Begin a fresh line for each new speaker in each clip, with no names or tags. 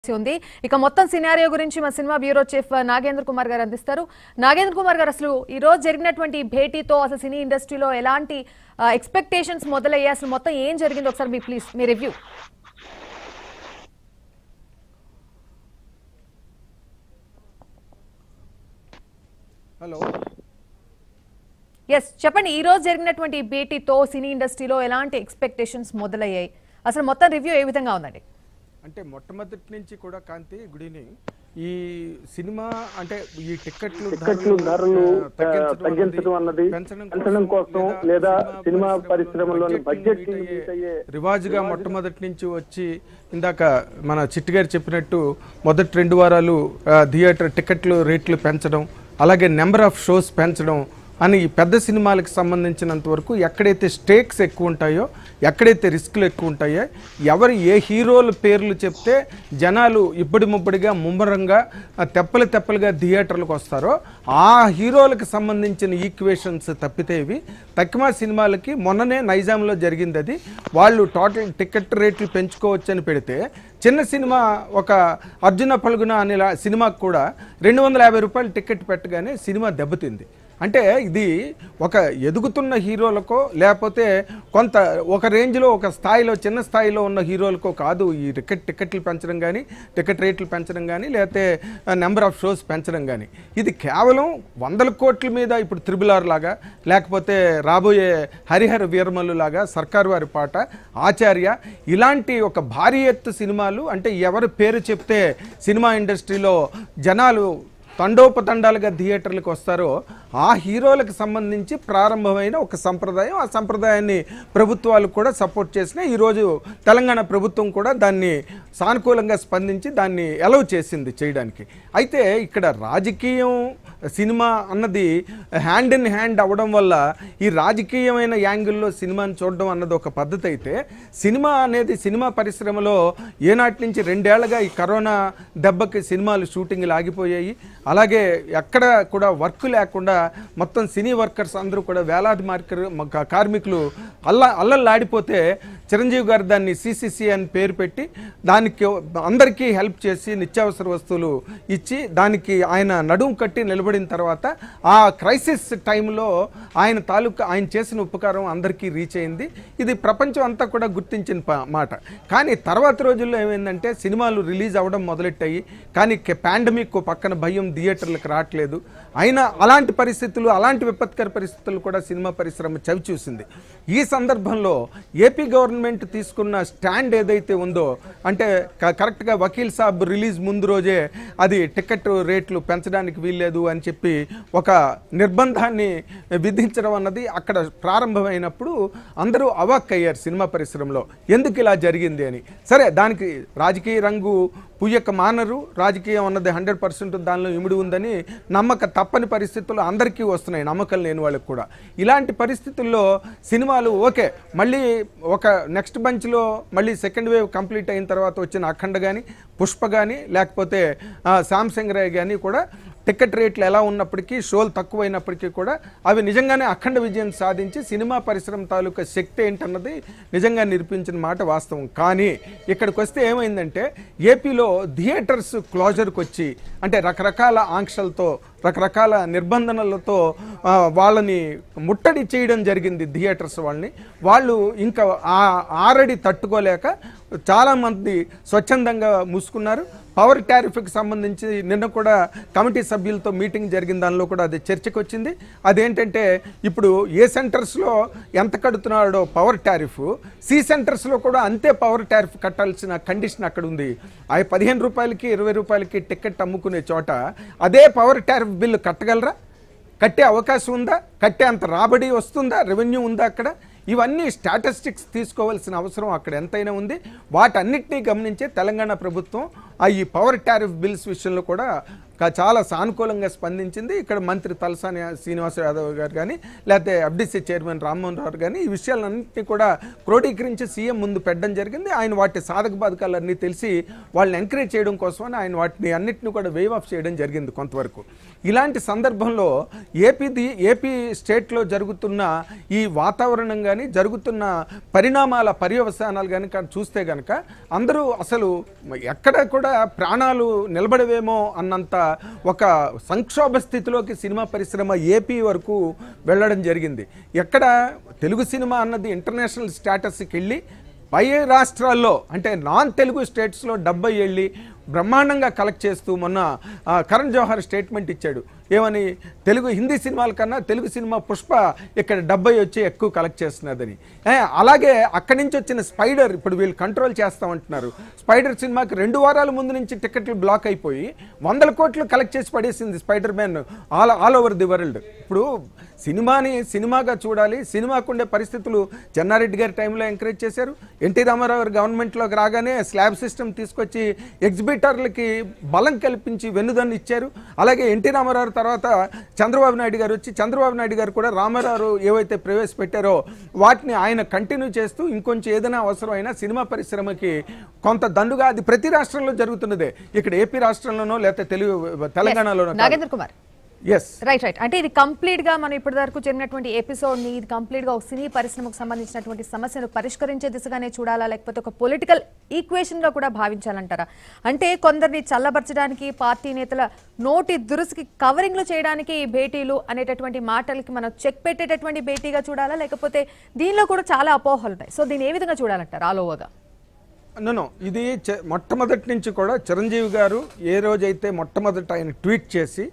ఉంది ఇక మొత్తం సినారియో గురించి మా cinema bureau chief Nagendra Kumar గారు అందిస్తారు నాగేంద్ర కుమార్ గారు అసలు ఈ రోజు జరిగినటువంటి ఈ భేటీతో అసలు సినీ ఇండస్ట్రీలో ఎలాంటి ఎక్స్పెక్టేషన్స్ మొదలయ్యాయి అసలు మొత్తం ఏం జరిగింది ఒకసారి మీ ప్లీజ్ మీ రివ్యూ
హలో
ఎస్ చెప్పండి ఈ రోజు జరిగినటువంటి ఈ భేటీతో సినీ ఇండస్ట్రీలో ఎలాంటి ఎక్స్పెక్టేషన్స్ మొదలయ్యాయి అసలు మొత్తం రివ్యూ ఏ విధంగా ఉందండి
అంటే మొట్టమొదటి నుంచి కూడా కాంతి గుడ్ ఈవినింగ్ ఈ సినిమా అంటే ఈ టికెట్లు
టికెట్లు ధరలు
ఆ, తగ్గించడం
ఆ, తగ్గించడం అన్నది పెంచడం కోసం లేదా సినిమా పరిశ్రమలోని బడ్జెట్ ని మీట్ అయ్యే
రివాజుగా మొట్టమొదటి నుంచి వచ్చి ఇందాక మన చిట్టి గారు చెప్పినట్టు మొదటి రెండు వారాలు ఆ, థియేటర్ టికెట్లు రేట్లు పెంచడం అలాగే నెంబర్ ఆఫ్ షోస్ పెంచడం అని ఈ పెద్ద సినిమాలకు సంబంధించినంత వరకు ఎక్కడైతే స్టేక్స్ ఎక్కువ ఉంటాయో ఎక్కడైతే రిస్క్లు ఎక్కువ ఉంటాయో ఎవరు ఏ హీరోల పేర్లు చెప్తే జనాలు ఇబ్బడి ముబ్బడిగా ముమ్మరంగా ఆ, తెప్పలు తెప్పలుగా థియేటర్లకు వస్తారో ఆ హీరోలకు సంబంధించిన ఈక్వేషన్స్ తప్పితే ఇవి తక్కువ సినిమాలకి మొన్ననే నైజాంలో జరిగింది అది వాళ్ళు టోటల్ టికెట్ రేట్లు పెంచుకోవచ్చని పెడితే చిన్న సినిమా ఒక అర్జున పలుగున అనే లా- సినిమాకు కూడా రెండు వందల యాభై రూపాయలు టికెట్ పెట్టగానే సినిమా దెబ్బతింది అంటే ఇది ఒక ఎదుగుతున్న హీరోలకో లేకపోతే కొంత ఒక రేంజ్లో ఒక స్థాయిలో చిన్న స్థాయిలో ఉన్న హీరోలకో కాదు ఈ టికెట్ టికెట్లు పెంచడం కానీ టికెట్ రేట్లు పెంచడం కానీ లేకపోతే నెంబర్ ఆఫ్ షోస్ పెంచడం కానీ ఇది కేవలం వందల కోట్ల మీద ఇప్పుడు త్రిబుల్ ఆర్ లాగా లేకపోతే రాబోయే హరిహర వీరమల్లు లాగా సర్కార్ వారి పాట ఆచార్య ఇలాంటి ఒక భారీ ఎత్తు సినిమాలు అంటే ఎవరి పేరు చెప్తే సినిమా ఇండస్ట్రీలో జనాలు తండోపతండాలుగా థియేటర్లకు వస్తారో ఆ హీరోలకు సంబంధించి ప్రారంభమైన ఒక సంప్రదాయం ఆ సంప్రదాయాన్ని ప్రభుత్వాలు కూడా సపోర్ట్ చేసినాయి ఈరోజు తెలంగాణ ప్రభుత్వం కూడా దాన్ని సానుకూలంగా స్పందించి దాన్ని ఎలవ్ చేసింది చేయడానికి అయితే ఇక్కడ రాజకీయం సినిమా అన్నది హ్యాండ్ ఇన్ హ్యాండ్ అవ్వడం వల్ల ఈ రాజకీయమైన యాంగిల్లో సినిమాని చూడడం అన్నది ఒక పద్ధతి అయితే సినిమా అనేది సినిమా పరిశ్రమలో ఏనాటి నుంచి రెండేళ్లుగా ఈ కరోనా దెబ్బకి సినిమాలు షూటింగ్లు ఆగిపోయాయి అలాగే ఎక్కడ కూడా వర్క్ లేకుండా మొత్తం సినీ వర్కర్స్ అందరూ కూడా వేలాది మార్కర్ మ- కార్మికులు అల్ల అల్లల్లాడిపోతే చిరంజీవి గారు దాన్ని సిసిసి అని పేరు పెట్టి దానికి అందరికీ హెల్ప్ చేసి నిత్యావసర వస్తువులు ఇచ్చి దానికి ఆయన నడుము కట్టి నిలబడిన తర్వాత ఆ క్రైసిస్ టైంలో ఆయన తాలూకా ఆయన చేసిన ఉపకారం అందరికీ రీచ్ అయింది ఇది ప్రపంచం అంతా కూడా గుర్తించిన ప- మాట కానీ తర్వాత రోజుల్లో ఏమైందంటే సినిమాలు రిలీజ్ అవ్వడం మొదలెట్టాయి కానీ పాండమిక్ పక్కన భయం థియేటర్లకు రావట్లేదు అయినా అలాంటి పరిస్థితులు అలాంటి విపత్కర పరిస్థితులు కూడా సినిమా పరిశ్రమ చవి చూసింది ఈ సందర్భంలో ఏపీ గవర్నమెంట్ తీసుకున్న స్టాండ్ ఏదైతే ఉందో అంటే క- కరెక్ట్గా వకీల్ సాబ్ రిలీజ్ ముందు రోజే అది టికెట్ రేట్లు పెంచడానికి వీల్లేదు అని చెప్పి ఒక నిర్బంధాన్ని విధించడం అన్నది అక్కడ ప్రారంభమైనప్పుడు అందరూ అవాక్ అయ్యారు సినిమా పరిశ్రమలో ఎందుకు ఇలా జరిగింది అని సరే దానికి రాజకీయ రంగు పుయ్యక మానరు రాజకీయం అన్నది హండ్రెడ్ పర్సెంట్ దానిలో ఇమిడి ఉందని నమ్మక తప్పని పరిస్థితులు అందరికీ వస్తున్నాయి నమ్మకం లేని వాళ్ళకి కూడా ఇలాంటి పరిస్థితుల్లో సినిమాలు ఓకే మళ్ళీ ఒక నెక్స్ట్ బంచ్లో మళ్ళీ సెకండ్ వేవ్ కంప్లీట్ అయిన తర్వాత వచ్చిన అఖండ కానీ పుష్ప కానీ లేకపోతే ఆ, శాంసంగ్ రాయ్ కానీ కూడా టికెట్ రేట్లు ఎలా ఉన్నప్పటికీ షోలు తక్కువైనప్పటికీ కూడా అవి నిజంగానే అఖండ విజయం సాధించి సినిమా పరిశ్రమ తాలూకా శక్తి ఏంటన్నది నిజంగా నిరూపించిన మాట వాస్తవం కానీ ఇక్కడికి వస్తే ఏమైందంటే ఏపీలో థియేటర్స్ క్లోజర్కి వచ్చి అంటే రకరకాల ఆంక్షలతో రకరకాల నిర్బంధనలతో ఆ, వాళ్ళని ముట్టడి చేయడం జరిగింది థియేటర్స్ వాళ్ళని వాళ్ళు ఇంకా ఆ ఆరడి తట్టుకోలేక చాలామంది స్వచ్ఛందంగా మూసుకున్నారు పవర్ టారిఫ్కి సంబంధించి నిన్న కూడా కమిటీ సభ్యులతో మీటింగ్ జరిగిన దానిలో కూడా అది చర్చకు వచ్చింది అదేంటంటే ఇప్పుడు ఏ సెంటర్స్లో ఎంత కడుతున్నాడో పవర్ టారిఫ్ సి సెంటర్స్లో కూడా అంతే పవర్ టారిఫ్ కట్టాల్సిన కండిషన్ అక్కడ ఉంది ఆ పదిహేను రూపాయలకి ఇరవై రూపాయలకి టికెట్ అమ్ముకునే చోట అదే పవర్ టారిఫ్ బిల్లు కట్టగలరా కట్టే అవకాశం ఉందా కట్టే అంత రాబడి వస్తుందా రెవెన్యూ ఉందా అక్కడ ఇవన్నీ స్టాటిస్టిక్స్ తీసుకోవాల్సిన అవసరం అక్కడ ఎంతైనా ఉంది వాటన్నిటినీ గమనించే తెలంగాణ ప్రభుత్వం ఆ ఈ పవర్ టారిఫ్ బిల్స్ విషయంలో కూడా కా- చాలా సానుకూలంగా స్పందించింది ఇక్కడ మంత్రి తలసాని శ్రీనివాస యాదవ్ గారు కానీ లేకపోతే ఎఫ్డిసి చైర్మన్ రామ్మోహన్ రావు కానీ ఈ విషయాలన్నింటినీ కూడా క్రోడీకరించి సీఎం ముందు పెట్టడం జరిగింది ఆయన వాటి సాధక బాధకాలన్నీ తెలిసి వాళ్ళని ఎంకరేజ్ చేయడం కోసమని ఆయన వాటిని అన్నింటినీ కూడా వేవ్ ఆఫ్ చేయడం జరిగింది కొంతవరకు ఇలాంటి సందర్భంలో ఏపీది ఏపీ స్టేట్లో జరుగుతున్న ఈ వాతావరణం కానీ జరుగుతున్న పరిణామాల పర్యవసానాలు కానీ చూస్తే కనుక అందరూ అసలు ఎక్కడ కూడా ప్రాణాలు నిలబడవేమో అన్నంత ఒక సంక్షోభ స్థితిలోకి సినిమా పరిశ్రమ ఏపీ వరకు వెళ్ళడం జరిగింది ఎక్కడ తెలుగు సినిమా అన్నది ఇంటర్నేషనల్ స్టేటస్కి వెళ్ళి పై రాష్ట్రాల్లో అంటే నాన్ తెలుగు స్టేట్స్లో డెబ్బై వెళ్ళి బ్రహ్మాండంగా కలెక్ట్ చేస్తూ మొన్న ఆ, కరణ్ జోహర్ స్టేట్మెంట్ ఇచ్చాడు ఏమని తెలుగు హిందీ సినిమాల కన్నా తెలుగు సినిమా పుష్ప ఇక్కడ డెబ్బై వచ్చి ఎక్కువ కలెక్ట్ చేస్తున్నదని ఏ, అలాగే అక్కడి నుంచి వచ్చిన స్పైడర్ ఇప్పుడు వీళ్ళు కంట్రోల్ చేస్తామంటున్నారు స్పైడర్ సినిమాకి రెండు వారాల ముందు నుంచి టికెట్లు బ్లాక్ అయిపోయి వందల కోట్లు కలెక్ట్ చేసి పడేసింది Spider Man all all over the world ఇప్పుడు సినిమాని సినిమాగా చూడాలి సినిమాకు ఉండే పరిస్థితులు చెన్నారెడ్డి గారి టైంలో ఎంకరేజ్ చేశారు ఎన్టీ రామారావు గారు గవర్నమెంట్లోకి రాగానే స్లాబ్ సిస్టమ్ తీసుకొచ్చి ఎగ్జిబిటర్లకి బలం కల్పించి వెన్నుదన్ను ఇచ్చారు అలాగే ఎన్టీ రామారావు తర్వాత చంద్రబాబు నాయుడు గారు వచ్చి చంద్రబాబు నాయుడు గారు కూడా రామారావు ఏవైతే ప్రవేశపెట్టారో వాటిని ఆయన కంటిన్యూ చేస్తూ ఇంకొంచెం ఏదైనా అవసరమైనా సినిమా పరిశ్రమకి కొంత దండుగా అది ప్రతి రాష్ట్రంలో జరుగుతున్నదే ఇక్కడ ఏపీ రాష్ట్రంలోనో లేకపోతే తెలుగు తెలంగాణలోనో
Nagendra Kumar
yes
right right అంటే ఇది కంప్లీట్ గా మనం ఇప్పటి వరకు జరిగినటువంటి ఎపిసోడ్ ని ఇది కంప్లీట్ గా ఒక సినీ పరిశ్రమకు సంబంధించినటువంటి సమస్యను పరిష్కరించే దిశగానే చూడాలా లేకపోతే ఒక పొలిటికల్ ఈక్వేషన్ గా కూడా భావించాలంటారా అంటే కొందరిని చల్లబరచడానికి పార్టీ నేతల నోటి దురుసుకి కవరింగ్లు చేయడానికి ఈ భేటీలు అనేటటువంటి మాటలకి మనం చెక్ పెట్టేటటువంటి భేటీగా చూడాలా లేకపోతే దీనిలో కూడా చాలా అపోహలు ఉంటాయి సో దీన్ని ఏ విధంగా చూడాలంటారు ఆల్ ఓవర్గా
నో ఇది చె- మొట్టమొదటి నుంచి కూడా చిరంజీవి గారు ఏ రోజైతే మొట్టమొదట ఆయన ట్వీట్ చేసి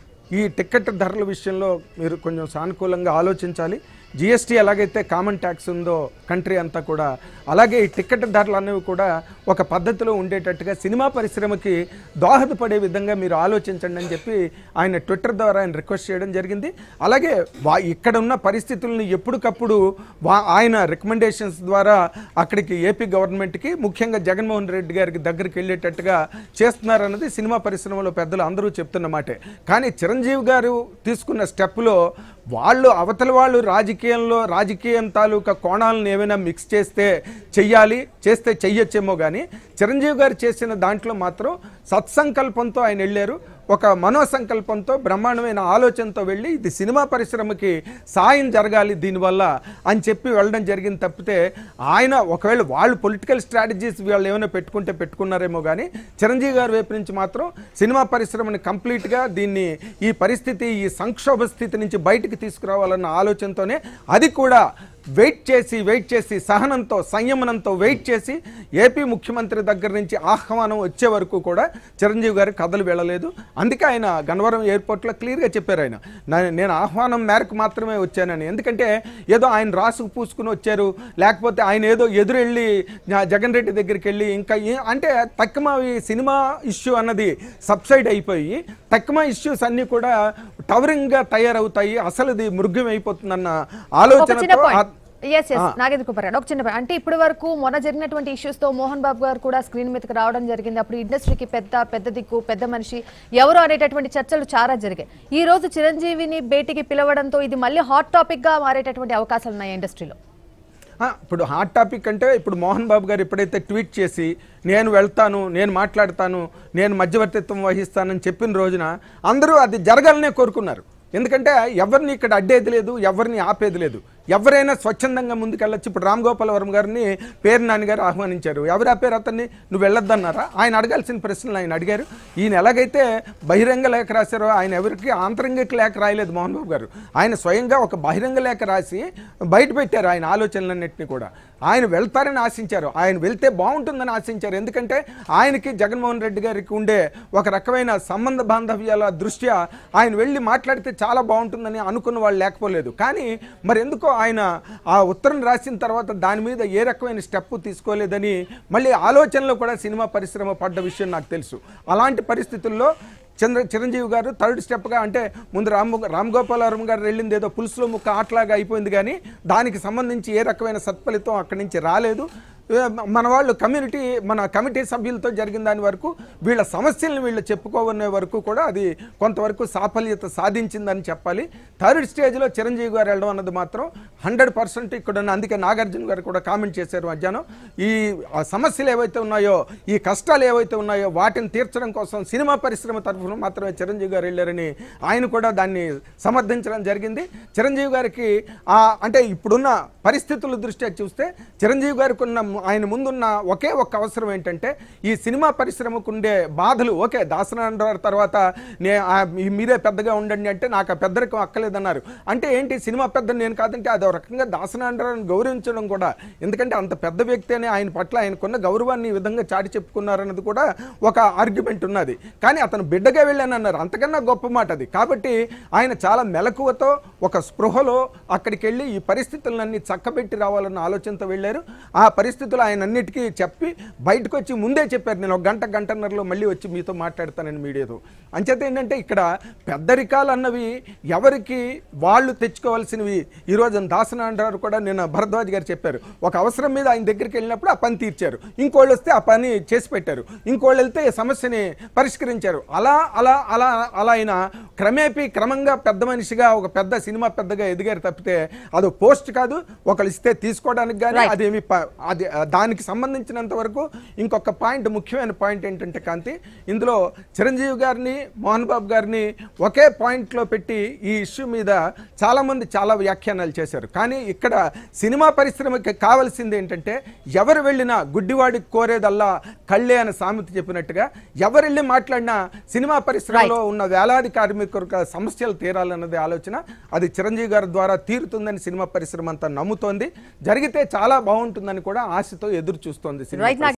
ఈ టికెట్ ధరల విషయంలో మీరు కొంచెం సానుకూలంగా ఆలోచించాలి జిఎస్టీ ఎలాగైతే కామన్ ట్యాక్స్ ఉందో కంట్రీ అంతా కూడా అలాగే ఈ టికెట్ ధరలు అనేవి కూడా ఒక పద్ధతిలో ఉండేటట్టుగా సినిమా పరిశ్రమకి దోహదపడే విధంగా మీరు ఆలోచించండి అని చెప్పి ఆయన ట్విట్టర్ ద్వారా ఆయన రిక్వెస్ట్ చేయడం జరిగింది అలాగే వా ఇక్కడ ఉన్న పరిస్థితులను ఎప్పటికప్పుడు వా ఆయన రికమెండేషన్స్ ద్వారా అక్కడికి ఏపీ గవర్నమెంట్కి ముఖ్యంగా జగన్మోహన్ రెడ్డి గారికి దగ్గరికి వెళ్ళేటట్టుగా చేస్తున్నారన్నది సినిమా పరిశ్రమలో పెద్దలు అందరూ చెప్తున్న మాటే కానీ చిరంజీవి గారు తీసుకున్న స్టెప్లో వాళ్ళు అవతల వాళ్ళు రాజకీయంలో రాజకీయం తాలూకా కోణాలను ఏమైనా మిక్స్ చేస్తే చెయ్యాలి చేస్తే చెయ్యొచ్చేమో కానీ చిరంజీవి గారు చేసిన దాంట్లో మాత్రం సత్సంకల్పంతో ఆయన వెళ్ళారు ఒక మనోసంకల్పంతో బ్రహ్మాండమైన ఆలోచనతో వెళ్ళి ఇది సినిమా పరిశ్రమకి సాయం జరగాలి దీనివల్ల అని చెప్పి వెళ్ళడం జరిగింది తప్పితే ఆయన ఒకవేళ వాళ్ళు పొలిటికల్ స్ట్రాటజీస్ వాళ్ళు ఏమైనా పెట్టుకుంటే పెట్టుకున్నారేమో కానీ చిరంజీవి గారి వైపు నుంచి మాత్రం సినిమా పరిశ్రమని కంప్లీట్గా దీన్ని ఈ పరిస్థితి ఈ సంక్షోభ స్థితి నుంచి బయటికి తీసుకురావాలన్న ఆలోచనతోనే అది కూడా వెయిట్ చేసి వెయిట్ చేసి సహనంతో సంయమనంతో వెయిట్ చేసి ఏపీ ముఖ్యమంత్రి దగ్గర నుంచి ఆహ్వానం వచ్చే వరకు కూడా చిరంజీవి గారి కథలు వెళ్ళలేదు అందుకే ఆయన గన్నవరం ఎయిర్పోర్ట్లో క్లియర్గా చెప్పారు ఆయన "నా- నేను ఆహ్వానం మేరకు మాత్రమే వచ్చానని ఎందుకంటే ఏదో ఆయన రాసుకు పూసుకుని వచ్చారు లేకపోతే ఆయన ఏదో ఎదురెళ్ళి జ- జగన్ రెడ్డి దగ్గరికి వెళ్ళి ఇంకా ఏ- అంటే తక్కువ ఈ సినిమా ఇష్యూ అన్నది సబ్సైడ్ అయిపోయి తక్కువ ఇష్యూస్ అన్నీ కూడా టవరింగ్గా తయారవుతాయి అసలు ఇది మృగ్యం అయిపోతుందన్న
ఒక చిన్న
ఆలోచనతో ఆ-
point yes yes Nagendra Kumar గారు ఒక చిన్న point. అంటే ఇప్పటి వరకు మొన్న జరిగినటువంటి issues తో మోహన్ బాబు గారు కూడా స్క్రీన్ మీదకి రావడం జరిగింది అప్పుడు ఇండస్ట్రీకి పెద్ద పెద్ద దిక్కు పెద్ద మనిషి ఎవరు అనేటటువంటి చర్చలు చాలా జరిగాయి ఈ రోజు చిరంజీవిని భేటీకి పిలవడంతో ఇది మళ్ళీ హాట్ టాపిక్ గా మారేటటువంటి అవకాశాలు ఉన్నాయి ఇండస్ట్రీలో
ఆ, ఇప్పుడు హాట్ టాపిక్ అంటే ఇప్పుడు మోహన్ బాబు గారు ఎప్పుడైతే ట్వీట్ చేసి నేను వెళ్తాను నేను మాట్లాడతాను నేను మధ్యవర్తిత్వం వహిస్తానని చెప్పిన రోజున అందరూ అది జరగాలనే కోరుకున్నారు ఎందుకంటే ఎవరిని ఇక్కడ అడ్డేది లేదు ఎవరిని ఆపేది లేదు ఎవరైనా స్వచ్ఛందంగా ముందుకెళ్ళొచ్చు ఇప్పుడు రామ్ గోపాల్ వర్మ గారిని పేరు నాని గారు ఆహ్వానించారు ఎవరు ఆపారు అతన్ని నువ్వు వెళ్ళొద్దన్నారా ఆయన అడగాల్సిన ప్రశ్నలు ఆయన అడిగారు ఈయన ఎలాగైతే బహిరంగ లేఖ రాశారో ఆయన ఎవరికి ఆంతరంగిక లేఖ రాయలేదు మోహన్ బాబు గారు ఆయన స్వయంగా ఒక బహిరంగ లేఖ రాసి బయట పెట్టారు ఆయన ఆలోచనలన్నింటినీ కూడా ఆయన వెళ్తారని ఆశించారు ఆయన వెళ్తే బాగుంటుందని ఆశించారు ఎందుకంటే ఆయనకి జగన్మోహన్ రెడ్డి గారికి ఉండే ఒక రకమైన సంబంధ బాంధవ్యాల దృష్ట్యా ఆయన వెళ్ళి మాట్లాడితే చాలా బాగుంటుందని అనుకున్న వాళ్ళు లేకపోలేదు కానీ మరి ఎందుకో ఆయన ఆ ఉత్తరం రాసిన తర్వాత దాని మీద ఏ రకమైన స్టెప్ తీసుకోలేదని మళ్ళీ ఆలోచనలో కూడా సినిమా పరిశ్రమ పడ్డ విషయం నాకు తెలుసు అలాంటి పరిస్థితుల్లో చంద్ర చిరంజీవి గారు థర్డ్ స్టెప్గా అంటే ముందు రామ్ రామ్ గోపాల్ వర్మ గారు వెళ్ళింది ఏదో పులుసులో ముక్క ఆటలాగా అయిపోయింది కానీ దానికి సంబంధించి ఏ రకమైన సత్ఫలితం అక్కడి నుంచి రాలేదు ఏ, మన వాళ్ళు కమ్యూనిటీ మన కమిటీ సభ్యులతో జరిగిన దాని వరకు వీళ్ళ సమస్యలను వీళ్ళు చెప్పుకోవనే వరకు కూడా అది కొంతవరకు సాఫల్యత సాధించిందని చెప్పాలి థర్డ్ స్టేజ్లో చిరంజీవి గారు వెళ్ళడం అన్నది మాత్రం హండ్రెడ్ పర్సెంట్ ఇక్కడ ఉన్న- అందుకే నాగార్జున గారు కూడా కామెంట్ చేశారు మధ్యాహ్నం ఈ ఆ సమస్యలు ఏవైతే ఉన్నాయో ఈ కష్టాలు ఏవైతే ఉన్నాయో వాటిని తీర్చడం కోసం సినిమా పరిశ్రమ తరఫున మాత్రమే చిరంజీవి గారు వెళ్ళారని ఆయన కూడా దాన్ని సమర్థించడం జరిగింది చిరంజీవి గారికి ఆ అంటే ఇప్పుడున్న పరిస్థితుల దృష్ట్యా చూస్తే చిరంజీవి గారికి ఉన్న ఆయన ముందున్న ఒకే ఒక్క అవసరం ఏంటంటే ఈ సినిమా పరిశ్రమకు ఉండే బాధలు ఓకే దాసనారాయణ తర్వాత నే ఆ మీ- మీరే పెద్దగా ఉండండి అంటే నాకు ఆ పెద్దరికం అక్కలేదన్నారు అంటే ఏంటి సినిమా పెద్ద నేను కాదంటే అది ఒక రకంగా దాసనారాయణ గౌరవించడం కూడా ఎందుకంటే అంత పెద్ద వ్యక్తి అని ఆయన పట్ల ఆయనకున్న గౌరవాన్ని ఈ విధంగా చాటి చెప్పుకున్నారన్నది కూడా ఒక ఆర్గ్యుమెంట్ ఉన్నది కానీ అతను బిడ్డగా వెళ్ళానన్నారు అంతకన్నా గొప్ప మాట అది కాబట్టి ఆయన చాలా మెలకువతో ఒక స్పృహలో అక్కడికి వెళ్ళి ఈ పరిస్థితులన్నీ చక్కబెట్టి రావాలన్న ఆలోచనతో వెళ్ళారు ఆ పరిస్థితులు ఆయన అన్నిటికీ చెప్పి బయటకు వచ్చి ముందే చెప్పారు నేను ఒక గంట గంటన్నరలో మళ్ళీ వచ్చి మీతో మాట్లాడతానని మీడియాతో అంచేత ఏంటంటే ఇక్కడ పెద్దరికాలు అన్నవి ఎవరికి వాళ్ళు తెచ్చుకోవాల్సినవి ఈరోజు దాసనాండారు కూడా నేను భరద్వాజ్ గారు చెప్పారు ఒక అవసరం మీద ఆయన దగ్గరికి వెళ్ళినప్పుడు ఆ పని తీర్చారు ఇంకోళ్ళు వస్తే ఆ పని చేసి పెట్టారు ఇంకోళ్ళు వెళ్తే ఈ సమస్యని పరిష్కరించారు అలా అలా అలా అలా ఆయన క్రమేపీ క్రమంగా పెద్ద మనిషిగా ఒక పెద్ద సినిమా పెద్దగా ఎదిగారు తప్పితే అది పోస్ట్ కాదు ఒకళ్ళు ఇస్తే తీసుకోవడానికి కానీ
Right.
అదేమి ప- అది ఆ, దానికి సంబంధించినంత వరకు ఇంకొక పాయింట్ ముఖ్యమైన పాయింట్ ఏంటంటే కాంతి ఇందులో చిరంజీవి గారిని మోహన్ బాబు గారిని ఒకే పాయింట్లో పెట్టి ఈ ఇష్యూ మీద చాలామంది చాలా వ్యాఖ్యానాలు చేశారు కానీ ఇక్కడ సినిమా పరిశ్రమకి కావాల్సింది ఏంటంటే ఎవరు వెళ్ళినా గుడ్డివాడికి కోరేదల్లా కళ్ళే అని సామెత చెప్పినట్టుగా ఎవరు వెళ్ళి మాట్లాడినా సినిమా పరిశ్రమలో ఉన్న వేలాది కార్మికుల సమస్యలు తీరాలన్నది ఆలోచన అది చిరంజీవి గారి ద్వారా తీరుతుందని సినిమా పరిశ్రమ అంతా నమ్ముతోంది జరిగితే చాలా బాగుంటుందని కూడా ఆశతో ఎదురు చూస్తోంది సినిమా
రైట్